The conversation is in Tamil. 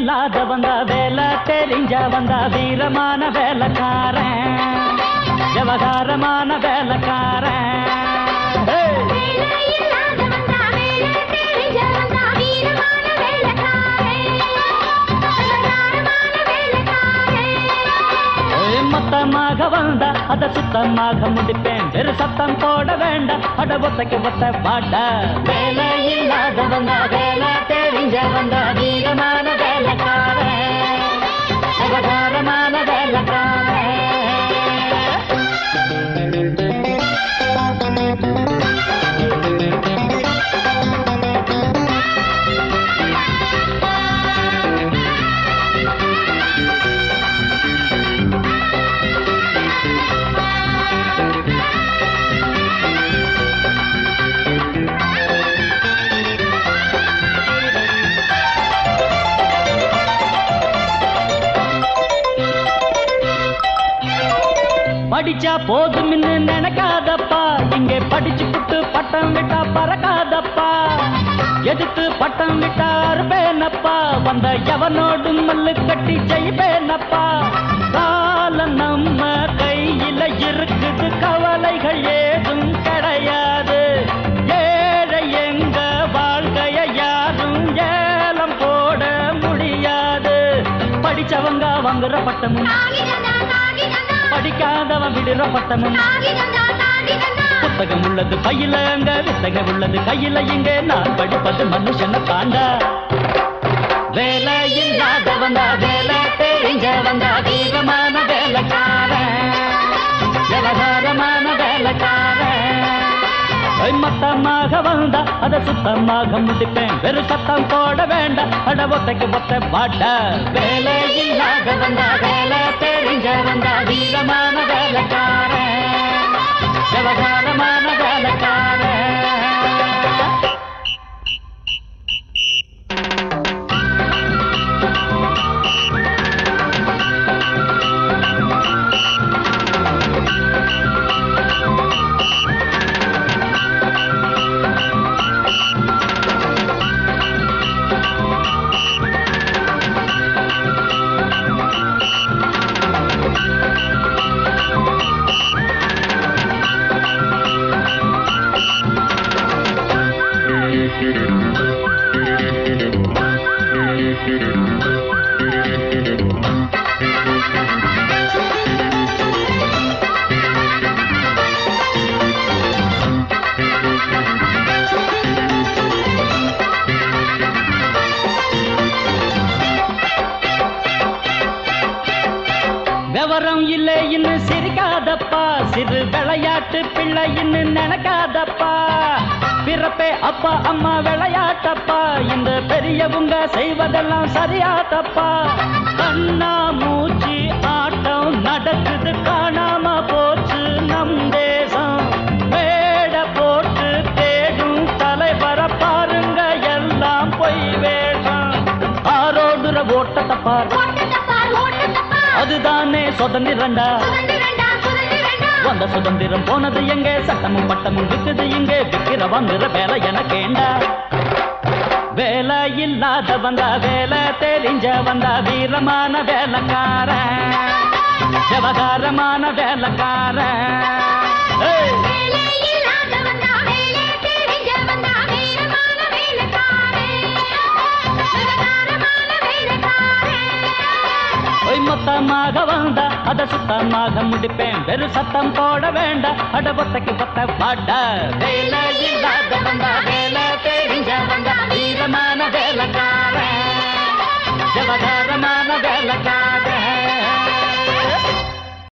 இல்லாத வந்தா வேலை தெரிஞ்ச வந்தா வீரமான வேலைக்காரன் விவகாரமான வேலைக்காரன் Hey! வேலை இல்லாத வந்தா வேலை தெரிஞ்ச வந்தா வீரமான வேலைக்காரன் சாதாரணமான வேலைக்காரன் ஏய், மொத்தமாக வந்தா அத சுத்தமாக முடிப்பேன் வெறு சத்தம் போட வேண்டாம் அட ஒத்தைக்கு ஒத்த பாட்ட வேலை இல்லாத வந்தா வேலை தெரிஞ்ச வந்தா வீரமான வேலைக்காரன் விவகாரமான வேலைக்காரன் படிச்சா போதும்னு நினைக்காதப்பா இங்கே படிச்சு புட்டு பட்டம் விட்டா பறக்காதப்பா எதுக்கு பட்டம் விட்டா அறுப்பேனப்பா வந்த எவனோடு மல்லு கட்டி ஜெயிப்பேனப்பா காலம் நம்ம கையில இருக்குது கவலைகள் ஏதும் கிடையாது ஏழை எங்க வாழ்க்கைய யாரும் ஏலம் போட முடியாது படிச்சவங்க வாங்குற பட்டமும் தாகிதந்தா தாகிதந்தா படிக்காதவன் விடுற பட்டமும் தாகிதந்தா தாகிதந்தா புத்தகம் உள்ளது பையில அங்க வித்தகம் உள்ளது கையில இங்க நான் படிப்பது மனுஷனை தாண்டா வேலை இல்லாத வந்தா வேலை தெரிஞ்ச வந்தா வீரமான வேலைக்காரன் விவகாரமான வேலைக்காரன் ஐ, மொத்தமாக வந்தா அத சுத்தமாக முடிப்பேன் வெறு சத்தம் போட வேண்டாம் அட ஒத்தைக்கு ஒத்த பாட்ட வேலை இல்லாத வந்தா வேலை தெரிஞ்ச வந்தா வீரமான வேலைக்காரன் விவகாரமான வேலைக்காரன் விவரம் இல்லை இன்னும் சிரிக்காதப்பா சிறு விளையாட்டு பிள்ளை இன்னும் நினைக்காதப்பா பிறப்பே அப்பா அம்மா விளையாட்டப்பா இந்த பெரியவங்க செய்வதெல்லாம் சரியாதப்பா கண்ணா மூச்சு ஆட்டம் நடக்குது காணாம போச்சு நம் தேசம் மேட போட்டு தேடும் தலைவர பாருங்க எல்லாம் பொய் வேஷம் ஆரோடுற ஓட்டத்தை பார் ஓட்டத்தை பார் ஓட்டத்தை பார் அதுதானே சுதந்திரண்டா சுதந்திரண்டா சுதந்திரண்டா வந்த சுதந்திரம் போனது எங்கே சட்டமும் பட்டமும் விக்குது இங்கே விக்கிற வந்துற வேலை எனக்கேண்டா வேலை இல்லாத வந்தா வேலை தெரிஞ்ச வந்தா வீரமான வேலைக்காரன் விவகாரமான வேலைக்காரன் ஏய்! வேலை இல்லாத வந்தா வேலை தெரிஞ்ச வந்தா வீரமான வேலைக்காரன் விவகாரமான வேலைக்காரன் ஒய் மொத்தமாக வந்தா அத சுத்தமாக முடிப்பேன் வெறு சத்தம் போட வேண்டாம் அட ஒத்தைக்கு ஒத்த பாட்ட வேலை இல்லாத வந்தா வேலை தெரிஞ்ச வந்தா வீரமான